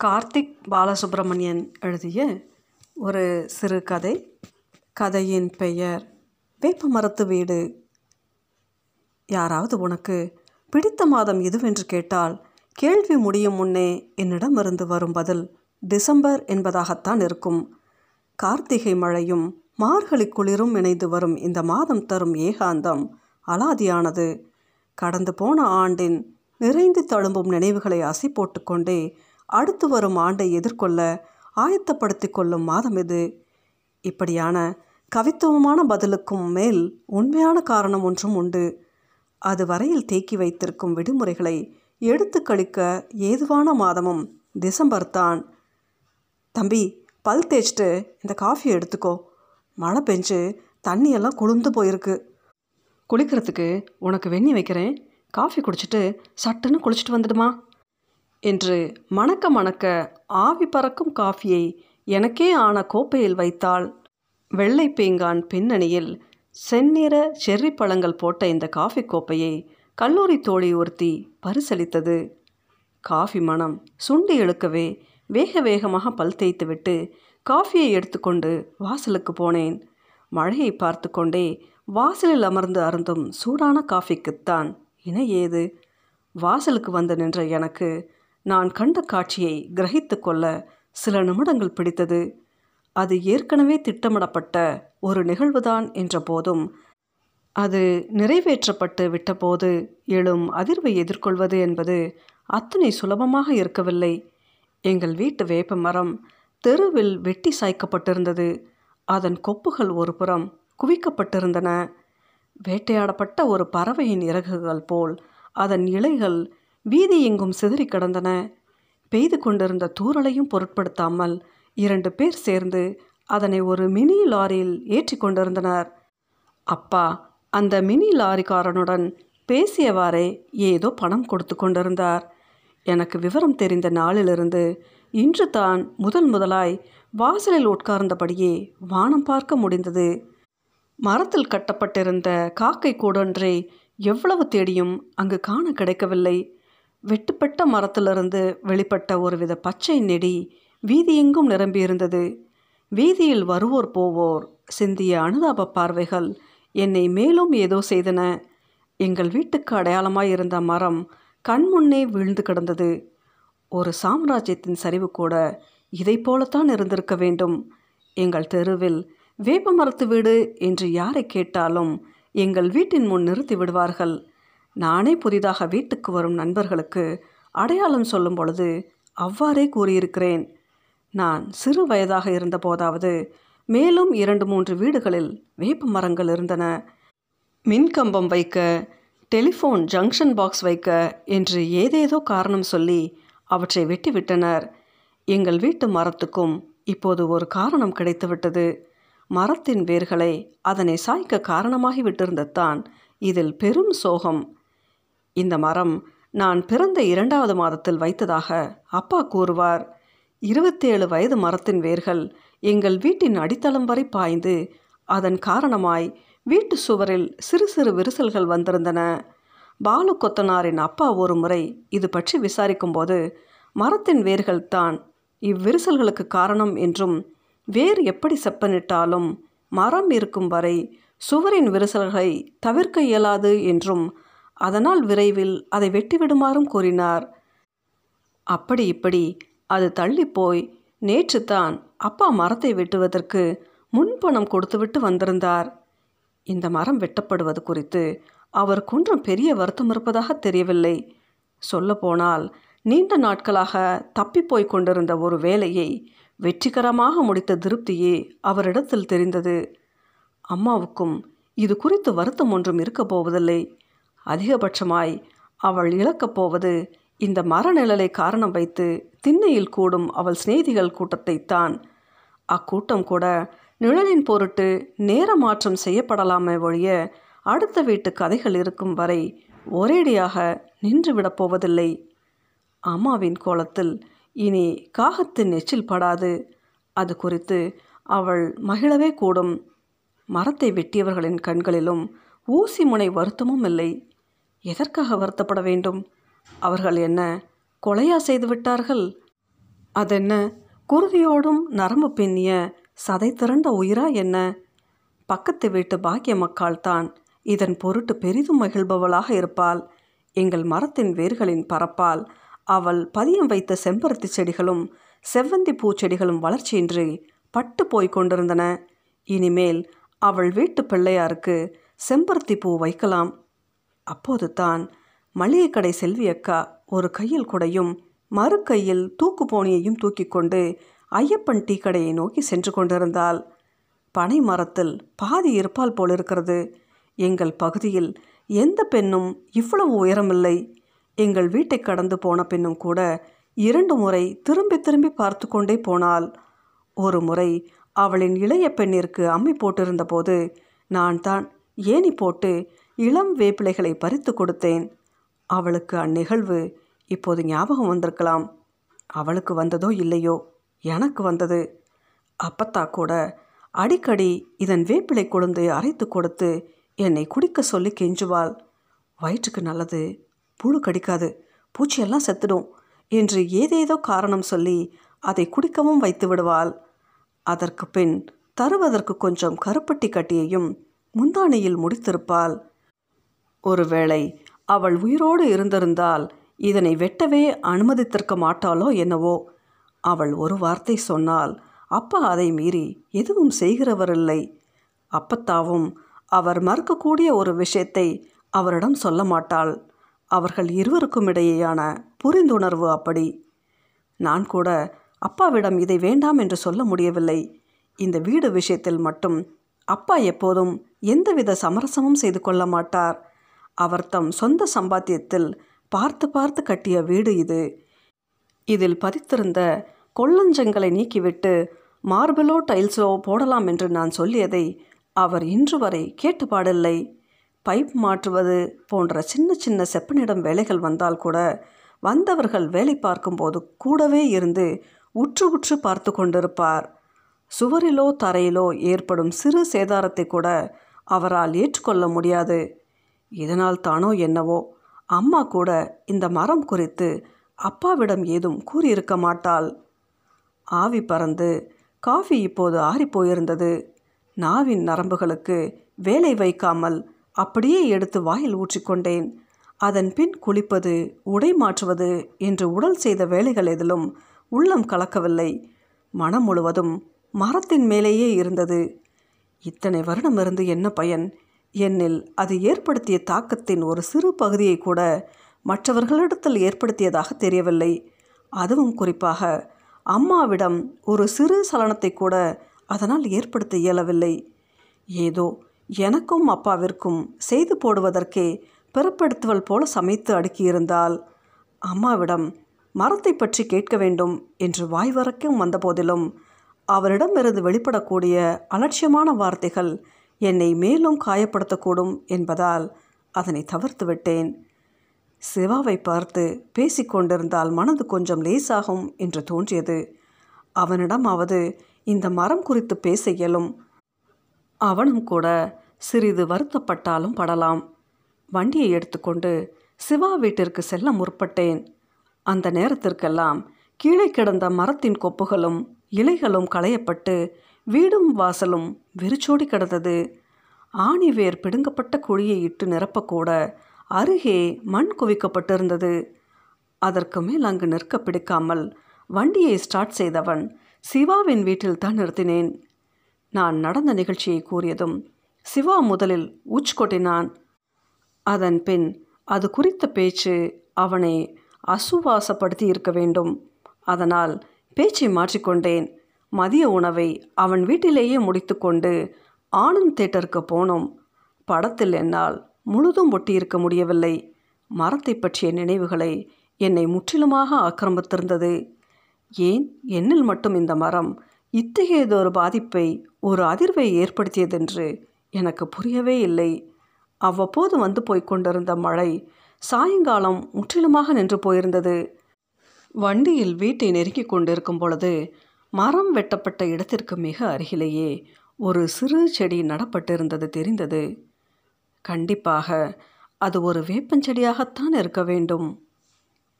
கார்த்திக் பாலசுப்ரமணியன் எழுதிய ஒரு சிறுகதை கதையின் பெயர் வேப்பமரத்து வீடு யாராவது உனக்கு பிடித்த மாதம் எதுவென்று கேட்டால் கேள்வி முடியும் முன்னே என்னிடமிருந்து வரும் பதில் டிசம்பர் என்பதாகத்தான் இருக்கும் கார்த்திகை மழையும் மார்கழி குளிரும் இணைந்து வரும் இந்த மாதம் தரும் ஏகாந்தம் அலாதியானது கடந்து போன ஆண்டின் நிறைந்து தழும்பும் நினைவுகளை அசை போட்டுக்கொண்டே அடுத்து வரும் ஆண்டை எதிர்கொள்ள ஆயத்தப்படுத்தி கொள்ளும் மாதம் இது இப்படியான கவித்துவமான பதிலுக்கும் மேல் உண்மையான காரணம் ஒன்றும் உண்டு அது வரையில் தேக்கி வைத்திருக்கும் விடுமுறைகளை எடுத்து கழிக்க ஏதுவான மாதமும் டிசம்பர் தான் தம்பி பல் தேய்ச்சிட்டு இந்த காஃபியை எடுத்துக்கோ மழை பெஞ்சு தண்ணியெல்லாம் குளிர்ந்து போயிருக்கு குளிக்கிறதுக்கு உனக்கு வெந்நி வைக்கிறேன் காஃபி குடிச்சிட்டு சட்டுன்னு குளிச்சுட்டு வந்துடுமா என்று மணக்க மணக்க ஆவி பறக்கும் காஃபியை எனக்கே ஆன கோப்பையில் வைத்தாள் வெள்ளை பீங்கான் பின்னணியில் செந்நிற செர்ரி பழங்கள் போட்ட இந்த காஃபி கோப்பையை கல்லூரி தோழி ஒருத்தி பரிசளித்தது காஃபி மனம் சுண்டி இழுக்கவே வேக வேகமாக பல் தேய்த்துவிட்டு காஃபியை எடுத்துக்கொண்டு வாசலுக்கு போனேன் மழையை பார்த்து கொண்டே வாசலில் அமர்ந்து அருந்தும் சூடான காஃபிக்குத்தான் இணை ஏது வாசலுக்கு வந்து நின்ற எனக்கு நான் கண்ட காட்சியை கிரகித்து கொள்ள சில நிமிடங்கள் பிடித்தது அது ஏற்கனவே திட்டமிடப்பட்ட ஒரு நிகழ்வுதான் என்ற போதும் அது நிறைவேற்றப்பட்டு விட்டபோது எழும் அதிர்வை எதிர்கொள்வது என்பது அத்தனை சுலபமாக இருக்கவில்லை எங்கள் வீட்டு வேப்ப மரம் தெருவில் வெட்டி சாய்க்கப்பட்டிருந்தது அதன் கொப்புகள் ஒரு புறம் குவிக்கப்பட்டிருந்தன வேட்டையாடப்பட்ட ஒரு பறவையின் இறகுகள் போல் அதன் இலைகள் வீதி எங்கும் சிதறி கிடந்தன பெய்து கொண்டிருந்த தூறலையும் பொருட்படுத்தாமல் இரண்டு பேர் சேர்ந்து அதனை ஒரு மினி லாரியில் ஏற்றி கொண்டிருந்தனர் அப்பா அந்த மினி லாரிக்காரனுடன் பேசியவாறே ஏதோ பணம் கொடுத்து கொண்டிருந்தார் எனக்கு விவரம் தெரிந்த நாளிலிருந்து இன்று தான் முதல் முதலாய் வாசலில் உட்கார்ந்தபடியே வானம் பார்க்க முடிந்தது மரத்தில் கட்டப்பட்டிருந்த காக்கை கூடொன்றை எவ்வளவு தேடியும் அங்கு காண கிடைக்கவில்லை வெட்டுப்பட்ட மரத்திலிருந்து வெளிப்பட்ட ஒருவித பச்சை நெடி வீதியெங்கும் நிரம்பியிருந்தது வீதியில் வருவோர் போவோர் சிந்திய அனுதாப பார்வைகள் என்னை மேலும் ஏதோ செய்தன எங்கள் வீட்டுக்கு அடையாளமாய் இருந்த மரம் கண்முன்னே வீழ்ந்து கிடந்தது ஒரு சாம்ராஜ்யத்தின் சரிவு கூட இதை போலத்தான் இருந்திருக்க வேண்டும் எங்கள் தெருவில் வேப்ப மரத்து வீடு என்று யாரை கேட்டாலும் எங்கள் வீட்டின் முன் நிறுத்தி விடுவார்கள் நானே புதிதாக வீட்டுக்கு வரும் நண்பர்களுக்கு அடையாளம் சொல்லும் பொழுது அவ்வாறே கூறியிருக்கிறேன் நான் சிறு வயதாக இருந்த போதாவது மேலும் இரண்டு மூன்று வீடுகளில் வேப்ப மரங்கள் இருந்தன மின்கம்பம் வைக்க டெலிஃபோன் ஜங்ஷன் பாக்ஸ் வைக்க என்று ஏதேதோ காரணம் சொல்லி அவற்றை வெட்டிவிட்டனர் எங்கள் வீட்டு மரத்துக்கும் இப்போது ஒரு காரணம் கிடைத்துவிட்டது மரத்தின் வேர்களை அதனை சாய்க்க காரணமாகி விட்டிருந்ததான் இதில் பெரும் சோகம் இந்த மரம் நான் பிறந்த இரண்டாவது மாதத்தில் வைத்ததாக அப்பா கூறுவார் இருபத்தேழு வயது மரத்தின் வேர்கள் எங்கள் வீட்டின் அடித்தளம் வரை பாய்ந்து அதன் காரணமாய் வீட்டு சுவரில் சிறு சிறு விரிசல்கள் வந்திருந்தன பாலு கொத்தனாரின் அப்பா ஒரு முறை இது பற்றி விசாரிக்கும்போது மரத்தின் வேர்கள் தான் இவ்விரிசல்களுக்கு காரணம் என்றும் வேர் எப்படி செப்பனிட்டாலும் மரம் இருக்கும் வரை சுவரின் விரிசல்களை தவிர்க்க இயலாது என்றும் அதனால் விரைவில் அதை வெட்டிவிடுமாறும் கூறினார் அப்படி இப்படி அது தள்ளிப்போய் நேற்று தான் அப்பா மரத்தை வெட்டுவதற்கு முன்பணம் கொடுத்துவிட்டு வந்திருந்தார் இந்த மரம் வெட்டப்படுவது குறித்து அவர் குன்றம் பெரிய வருத்தம் இருப்பதாக தெரியவில்லை சொல்லப்போனால் நீண்ட நாட்களாக தப்பிப்போய் கொண்டிருந்த ஒரு வேலையை வெற்றிகரமாக முடித்த திருப்தியே அவரிடத்தில் தெரிந்தது அம்மாவுக்கும் இது குறித்து வருத்தம் ஒன்றும் இருக்கப் போவதில்லை அதிகபட்சமாய் அவள் இழக்கப் போவது இந்த மரநிழலை காரணம் வைத்து திண்ணையில் கூடும் அவள் சிநேகிதிகள் கூட்டத்தைத்தான் அக்கூட்டம் கூட நிழலின் பொருட்டு நேர மாற்றம் செய்யப்படலாமே ஒழிய அடுத்த வீட்டு கதைகள் இருக்கும் வரை ஒரேடியாக நின்றுவிடப் போவதில்லை அம்மாவின் கோலத்தில் இனி காகத்தின் எச்சில் படாது அது குறித்து அவள் மகிழவே கூடும் மரத்தை வெட்டியவர்களின் கண்களிலும் ஊசி முனை வருத்தமும் இல்லை எதற்காக வருத்தப்பட வேண்டும் அவர்கள் என்ன கொலையா செய்து விட்டார்கள் அதென்ன குருதியோடும் நரம்பு பின்னிய சதை திரண்ட உயிரா என்ன பக்கத்து வீட்டு பாக்கிய மக்காள் தான் இதன் பொருட்டு பெரிதும் மகிழ்பவளாக இருப்பாள் எங்கள் மரத்தின் வேர்களின் பரப்பால் அவள் பதியம் வைத்த செம்பருத்தி செடிகளும் செவ்வந்தி பூச்செடிகளும் வளர்ச்சியின்றி பட்டு போய்க் கொண்டிருந்தன இனிமேல் அவள் வீட்டு பிள்ளையாருக்கு செம்பருத்தி பூ வைக்கலாம் அப்போது தான் மளிகை கடை செல்வி அக்கா ஒரு கையில் குடையும் மறு கையில் தூக்கு போனியையும் தூக்கி கொண்டு ஐயப்பன் டீ கடையை நோக்கி சென்று கொண்டிருந்தாள் பனை மரத்தில் பாதி இருப்பால் போலிருக்கிறது எங்கள் பகுதியில் எந்த பெண்ணும் இவ்வளவு உயரமில்லை எங்கள் வீட்டை கடந்து போன பெண்ணும் கூட இரண்டு முறை திரும்பி திரும்பி பார்த்து கொண்டே போனாள் ஒரு முறை அவளின் இளைய பெண்ணிற்கு அம்மி போட்டிருந்த போது நான் தான் ஏணி போட்டு இளம் வேப்பிலைகளை பறித்து கொடுத்தேன் அவளுக்கு அந்நிகழ்வு இப்போது ஞாபகம் வந்திருக்கலாம் அவளுக்கு வந்ததோ இல்லையோ எனக்கு வந்தது அப்பத்தா கூட அடிக்கடி இதன் வேப்பிலை கொழுந்து அரைத்து கொடுத்து என்னை குடிக்க சொல்லி கெஞ்சுவாள் வயிற்றுக்கு நல்லது புழு கடிக்காது பூச்சியெல்லாம் செத்துடும் என்று ஏதேதோ காரணம் சொல்லி அதை குடிக்கவும் வைத்து விடுவாள் அதற்கு பின் தருவதற்கு கொஞ்சம் கருப்பட்டி கட்டியையும் முந்தானையில் முடித்திருப்பாள் ஒருவேளை அவள் உயிரோடு இருந்திருந்தால் இதனை வெட்டவே அனுமதித்திருக்க மாட்டாளோ என்னவோ அவள் ஒரு வார்த்தை சொன்னால் அப்பா அதை மீறி எதுவும் செய்கிறவரில்லை அப்பத்தாவும் அவர் மறுக்கக்கூடிய ஒரு விஷயத்தை அவரிடம் சொல்ல மாட்டாள் அவர்கள் இருவருக்கும் இடையேயான புரிந்துணர்வு அப்படி நான் கூட அப்பாவிடம் இதை வேண்டாம் என்று சொல்ல முடியவில்லை இந்த வீடு விஷயத்தில் மட்டும் அப்பா எப்போதும் எந்தவித சமரசமும் செய்து கொள்ள மாட்டார் அவர் தம் சொந்த சம்பாத்தியத்தில் பார்த்து பார்த்து கட்டிய வீடு இது இதில் பதித்திருந்த கொள்ளஞ்சங்களை நீக்கிவிட்டு மார்பிளோ டைல்ஸோ போடலாம் என்று நான் சொல்லியதை அவர் இன்று வரை கேட்டுப்பாடில்லை பைப் மாற்றுவது போன்ற சின்ன சின்ன செப்பனிடம் வேலைகள் வந்தால் கூட வந்தவர்கள் வேலை பார்க்கும்போது கூடவே இருந்து உற்று உற்று பார்த்து கொண்டிருப்பார் சுவரிலோ தரையிலோ ஏற்படும் சிறு சேதாரத்தை கூட அவரால் ஏற்றுக்கொள்ள முடியாது இதனால் தானோ என்னவோ அம்மா கூட இந்த மரம் குறித்து அப்பாவிடம் ஏதும் கூறியிருக்க மாட்டாள் ஆவி பறந்து காஃபி இப்போது ஆறிப்போயிருந்தது நாவின் நரம்புகளுக்கு வேலை வைக்காமல் அப்படியே எடுத்து வாயில் ஊற்றிக்கொண்டேன் அதன் பின் குளிப்பது உடை மாற்றுவது என்று உடல் செய்த வேலைகள் எதிலும் உள்ளம் கலக்கவில்லை மனம் முழுவதும் மரத்தின் மேலேயே இருந்தது இத்தனை வருடம் இருந்து என்ன பயன் என்னில் அது ஏற்படுத்திய தாக்கத்தின் ஒரு சிறு பகுதியை கூட மற்றவர்களிடத்தில் ஏற்படுத்தியதாக தெரியவில்லை அதுவும் குறிப்பாக அம்மாவிடம் ஒரு சிறு சலனத்தை கூட அதனால் ஏற்படுத்த இயலவில்லை ஏதோ எனக்கும் அப்பாவிற்கும் செய்து போடுவதற்கே பிறப்படுத்துவல் போல சமைத்து அடுக்கியிருந்தால் அம்மாவிடம் மரத்தை பற்றி கேட்க வேண்டும் என்று வாய் வரைக்கும் வந்தபோதிலும் அவரிடமிருந்து வெளிப்படக்கூடிய அலட்சியமான வார்த்தைகள் என்னை மேலும் காயப்படுத்தக்கூடும் என்பதால் அதனை தவிர்த்து விட்டேன் சிவாவை பார்த்து பேசிக்கொண்டிருந்தால் மனது கொஞ்சம் லேசாகும் என்று தோன்றியது அவனிடமாவது இந்த மரம் குறித்து பேச இயலும் அவனும் கூட சிறிது வருத்தப்பட்டாலும் படலாம் வண்டியை எடுத்துக்கொண்டு சிவா வீட்டிற்கு செல்ல முற்பட்டேன் அந்த நேரத்திற்கெல்லாம் கீழே கிடந்த மரத்தின் கொப்புகளும் இலைகளும் களையப்பட்டு வீடும் வாசலும் வெறிச்சோடி கிடந்தது ஆணி வேர் பிடுங்கப்பட்ட குழியை இட்டு நிரப்பக்கூட அருகே மண் குவிக்கப்பட்டிருந்தது அதற்கு மேல் அங்கு நிற்க பிடிக்காமல் வண்டியை ஸ்டார்ட் செய்தவன் சிவாவின் வீட்டில் தான் நிறுத்தினேன் நான் நடந்த நிகழ்ச்சியை கூறியதும் சிவா முதலில் உச் கொட்டினான் அதன் பின் அது குறித்த பேச்சு அவனை அசுவாசப்படுத்தி இருக்க வேண்டும் அதனால் பேச்சை மாற்றிக்கொண்டேன் மதிய உணவை அவன் வீட்டிலேயே முடித்துக்கொண்டு ஆனந்த் தேட்டருக்கு போனோம் படத்தில் என்னால் முழுதும் ஒட்டியிருக்க முடியவில்லை மரத்தை பற்றிய நினைவுகளை என்னை முற்றிலுமாக ஆக்கிரமித்திருந்தது ஏன் என்னில் மட்டும் இந்த மரம் இத்தகையதொரு பாதிப்பை ஒரு அதிர்வை ஏற்படுத்தியதென்று எனக்கு புரியவே இல்லை அவ்வப்போது வந்து போய்க் கொண்டிருந்த மழை சாயங்காலம் முற்றிலுமாக நின்று போயிருந்தது வண்டியில் வீட்டை நெருங்கிக் கொண்டிருக்கும் பொழுது மரம் வெட்டப்பட்ட இடத்திற்கு மிக அருகிலேயே ஒரு சிறு செடி நடப்பட்டிருந்தது தெரிந்தது கண்டிப்பாக அது ஒரு வேப்பஞ்செடியாகத்தான் இருக்க வேண்டும்